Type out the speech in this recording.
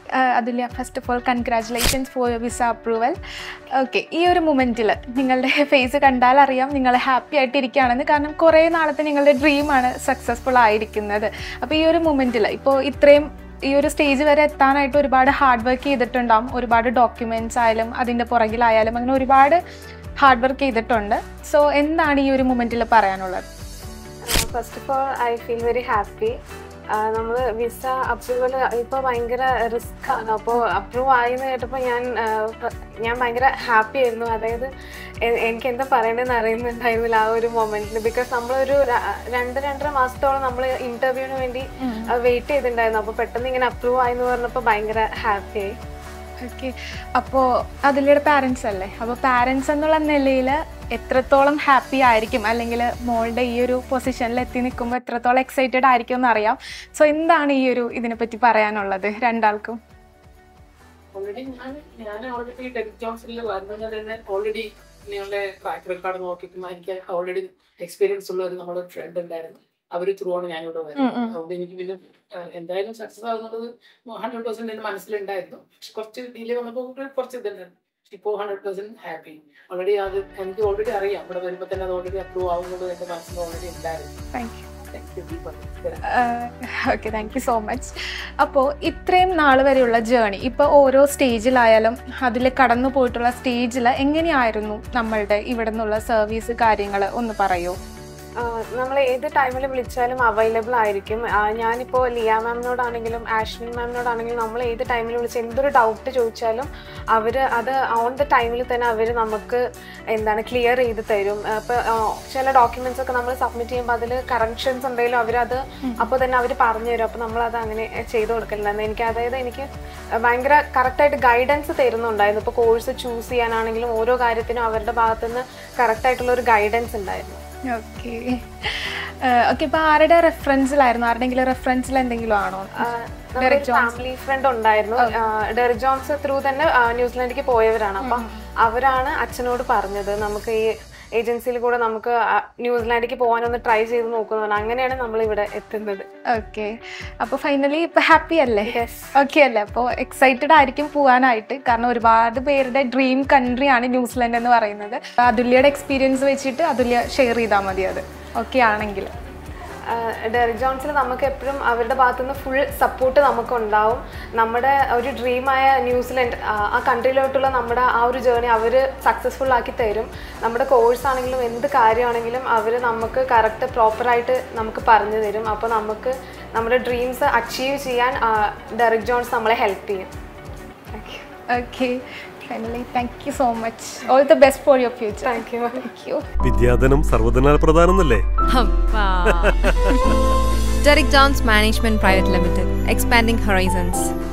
Athulya first of all congratulations for visa approval okay ഈ ഒരു മൊമെൻറ്റിൽ നിങ്ങളുടെ ഫേസ് കണ്ടാൽ അറിയാം നിങ്ങൾ ഹാപ്പി ആയിട്ട് ഇരിക്കുകയാണെന്ന് കാരണം കുറേ നാളത്തെ നിങ്ങളുടെ ഡ്രീമാണ് സക്സസ്ഫുൾ ആയിരിക്കുന്നത് അപ്പോൾ ഈ ഒരു മൊമെൻറ്റിൽ ഇപ്പോൾ ഇത്രയും ഈ ഒരു സ്റ്റേജ് വരെ എത്താനായിട്ട് ഒരുപാട് ഹാർഡ് വർക്ക് ചെയ്തിട്ടുണ്ടാവും ഒരുപാട് ഡോക്യുമെൻറ്റ്സ് ആയാലും അതിൻ്റെ പുറകിലായാലും അങ്ങനെ ഒരുപാട് ഹാർഡ് വർക്ക് ചെയ്തിട്ടുണ്ട് സോ എന്താണ് ഈ ഒരു മൊമെൻറ്റിൽ പറയാനുള്ളത് first of all I feel very happy നമ്മൾ വിസ അപ്രൂവൽ ഇപ്പോൾ ഭയങ്കര റിസ്ക് ആണ് അപ്പോൾ അപ്രൂവ് ആയെന്ന് കേട്ടപ്പോൾ ഞാൻ ആ, പ- ഞാൻ ഭയങ്കര ഹാപ്പി ആയിരുന്നു അതായത് എ- എനിക്ക് എന്താ പറയേണ്ടതെന്ന് അറിയുന്നുണ്ടായിരുന്നില്ല ആ ഒരു മൊമെന്റിൽ ബിക്കോസ് നമ്മളൊരു ര- രണ്ട് രണ്ടര മാസത്തോളം നമ്മൾ ഇന്റർവ്യൂവിന് വേണ്ടി വെയിറ്റ് ചെയ്തിട്ടുണ്ടായിരുന്നു അപ്പോൾ പെട്ടെന്ന് ഇങ്ങനെ അപ്രൂവ് ആയെന്ന് പറഞ്ഞപ്പോൾ ഭയങ്കര ഹാപ്പി ആയി ഓക്കെ അപ്പോൾ അതിലൂടെ പാരൻസ് അല്ലേ അപ്പോൾ പാരൻസ് എന്നുള്ള നിലയിൽ എത്രത്തോളം ഹാപ്പി ആയിരിക്കും അല്ലെങ്കിൽ മോളുടെ ഈ ഒരു പൊസിഷനിൽ എത്തി നിൽക്കുമ്പോൾ എത്രത്തോളം എക്സൈറ്റഡ് ആയിരിക്കും എന്നറിയാം സോ എന്താണ് ഈ ഒരു ഇതിനെപ്പറ്റി പറയാനുള്ളത് രണ്ടാൾക്കും ഓൾറെഡി ഞാൻ ഞാൻ ഓൾറെഡി ടെക് ജോബ്സിൽ വരുന്നത് തന്നെ ഓൾറെഡി നിങ്ങളുടെ ട്രാക്ക് റെക്കോർഡ് നോക്കിയിട്ട് എനിക്ക് ഓൾറെഡി എക്സ്പീരിയൻസ് ഉള്ള ഒരു നമ്മുടെ ഫ്രണ്ട് ഉണ്ടായിരുന്നു അവർ ത്രൂ ആണ് ഞാനിവിടെ വരുന്നത് അതുകൊണ്ട് എനിക്ക് പിന്നെ ആ, എന്തായാലും സക്സസ് ആകുന്നത് ഹൺഡ്രഡ് പെർസെന്റ് എന്റെ മനസ്സിലുണ്ടായിരുന്നു പക്ഷെ കുറച്ച് ഡിലേ വന്നപ്പോൾ കുറച്ച് ഇതുണ്ടായിരുന്നു പക്ഷെ ഇപ്പോൾ ഹൺഡ്രഡ് പെർസെന്റ് ഹാപ്പി ഓൾറെഡി അത് എനിക്ക് ഓൾറെഡി അറിയാം ഇവിടെ വരുമ്പോൾ തന്നെ അത് ഓൾറെഡി അപ്രൂവ് ആവുന്നത് എന്റെ മനസ്സിൽ ഓൾറെഡി ഉണ്ടായിരുന്നു thank you Thank you, Deepak. Okay thank you so much അപ്പോൾ ഇത്രയും നാൾ വരെയുള്ള ജേണി ഇപ്പോൾ ഓരോ സ്റ്റേജിലായാലും അതിൽ കടന്നു പോയിട്ടുള്ള സ്റ്റേജിൽ എങ്ങനെയായിരുന്നു നമ്മളുടെ ഇവിടെ നിന്നുള്ള സർവീസ് കാര്യങ്ങൾ ഒന്ന് പറയൂ നമ്മൾ ഏത് ടൈമിൽ വിളിച്ചാലും അവൈലബിൾ ആയിരിക്കും ആ, ഞാനിപ്പോൾ ലിയ മാമിനോടാണെങ്കിലും ആഷ്മിൻ മാമിനോടാണെങ്കിലും നമ്മൾ ഏത് ടൈമിൽ വിളിച്ച് എന്തൊരു ഡൗട്ട് ചോദിച്ചാലും അവർ അത് ഓൺ ദ ടൈമിൽ തന്നെ അവർ നമുക്ക് എന്താണ് ക്ലിയർ ചെയ്ത് തരും അപ്പോൾ ചില ഡോക്യുമെന്റ്സ് ഒക്കെ നമ്മൾ സബ്മിറ്റ് ചെയ്യുമ്പോൾ അതിൽ കറക്ഷൻസ് ഉണ്ടെങ്കിലും അവരത് അപ്പോൾ തന്നെ അവർ പറഞ്ഞു തരും അപ്പോൾ നമ്മളത് അങ്ങനെ ചെയ്ത് കൊടുക്കലുണ്ടായിരുന്നു എനിക്ക് അതായത് എനിക്ക് ഭയങ്കര കറക്റ്റായിട്ട് ഗൈഡൻസ് തരുന്നുണ്ടായിരുന്നു ഇപ്പോൾ കോഴ്സ് ചൂസ് ചെയ്യാനാണെങ്കിലും ഓരോ കാര്യത്തിനും അവരുടെ ഭാഗത്തുനിന്ന് കറക്റ്റായിട്ടുള്ള ഒരു ഗൈഡൻസ് ഉണ്ടായിരുന്നു ഓക്കെ ഓക്കെ ഇപ്പോൾ ആരുടെ റെഫറൻസിലായിരുന്നു ആരുടെങ്കിലും റെഫറൻസിൽ എന്തെങ്കിലും ആണോ ഡെറിക് ജോൺസ് ഫാമിലി ഫ്രണ്ട് ഉണ്ടായിരുന്നു ഡെറിക് ജോൺസ് ത്രൂ തന്നെ ആ, ന്യൂസിലാൻഡിലേക്ക് പോയവരാണ് അപ്പൊ അവരാണ് അച്ഛനോട് പറഞ്ഞത് നമുക്ക് ഈ ഏജൻസിയിൽ കൂടെ നമുക്ക് ആ, ന്യൂസിലാൻഡിലേക്ക് പോകാനൊന്ന് ട്രൈ ചെയ്ത് നോക്കുന്നു പറഞ്ഞു. അങ്ങനെയാണ് നമ്മൾ ഇവിടെ എത്തുന്നത് ഓക്കെ അപ്പോൾ ഫൈനലി ഇപ്പോൾ ഹാപ്പി അല്ലേ ഓക്കെ അല്ലേ അപ്പോൾ എക്സൈറ്റഡ് ആയിരിക്കും പോകാനായിട്ട് കാരണം ഒരുപാട് പേരുടെ ഡ്രീം കൺട്രിയാണ് ന്യൂസിലൻഡ് എന്ന് പറയുന്നത് അതുല്യയുടെ എക്സ്പീരിയൻസ് വെച്ചിട്ട് അതുല്യ ഷെയർ ചെയ്താൽ മതി അത് ഓക്കെ ആണെങ്കിൽ ഡെറിക് ജോൺസിൽ നമുക്ക് എപ്പോഴും അവരുടെ ഭാഗത്തുനിന്ന് ഫുൾ സപ്പോർട്ട് നമുക്ക് ഉണ്ടാവും നമ്മുടെ ഒരു ഡ്രീമായ ന്യൂസിലൻഡ് ആ, ആ കൺട്രിയിലോട്ടുള്ള നമ്മുടെ ആ ഒരു ജേർണി അവർ സക്സസ്ഫുൾ ആക്കി തരും നമ്മുടെ കോഴ്സ് ആണെങ്കിലും എന്ത് കാര്യമാണെങ്കിലും അവർ നമുക്ക് കറക്റ്റ് പ്രോപ്പറായിട്ട് നമുക്ക് പറഞ്ഞു തരും അപ്പോൾ നമുക്ക് നമ്മുടെ ഡ്രീംസ് അച്ചീവ് ചെയ്യാൻ ഡെറിക് ജോൺസ് നമ്മളെ ഹെൽപ്പ് ചെയ്യും thank you okay finally thank you so much all the best for your future thank you thank you വിദ്യാധനം സർവ്വധനാൽ പ്രധാനമെന്നല്ലേ Hoppa. Derek Johns Management Private Limited, expanding horizons.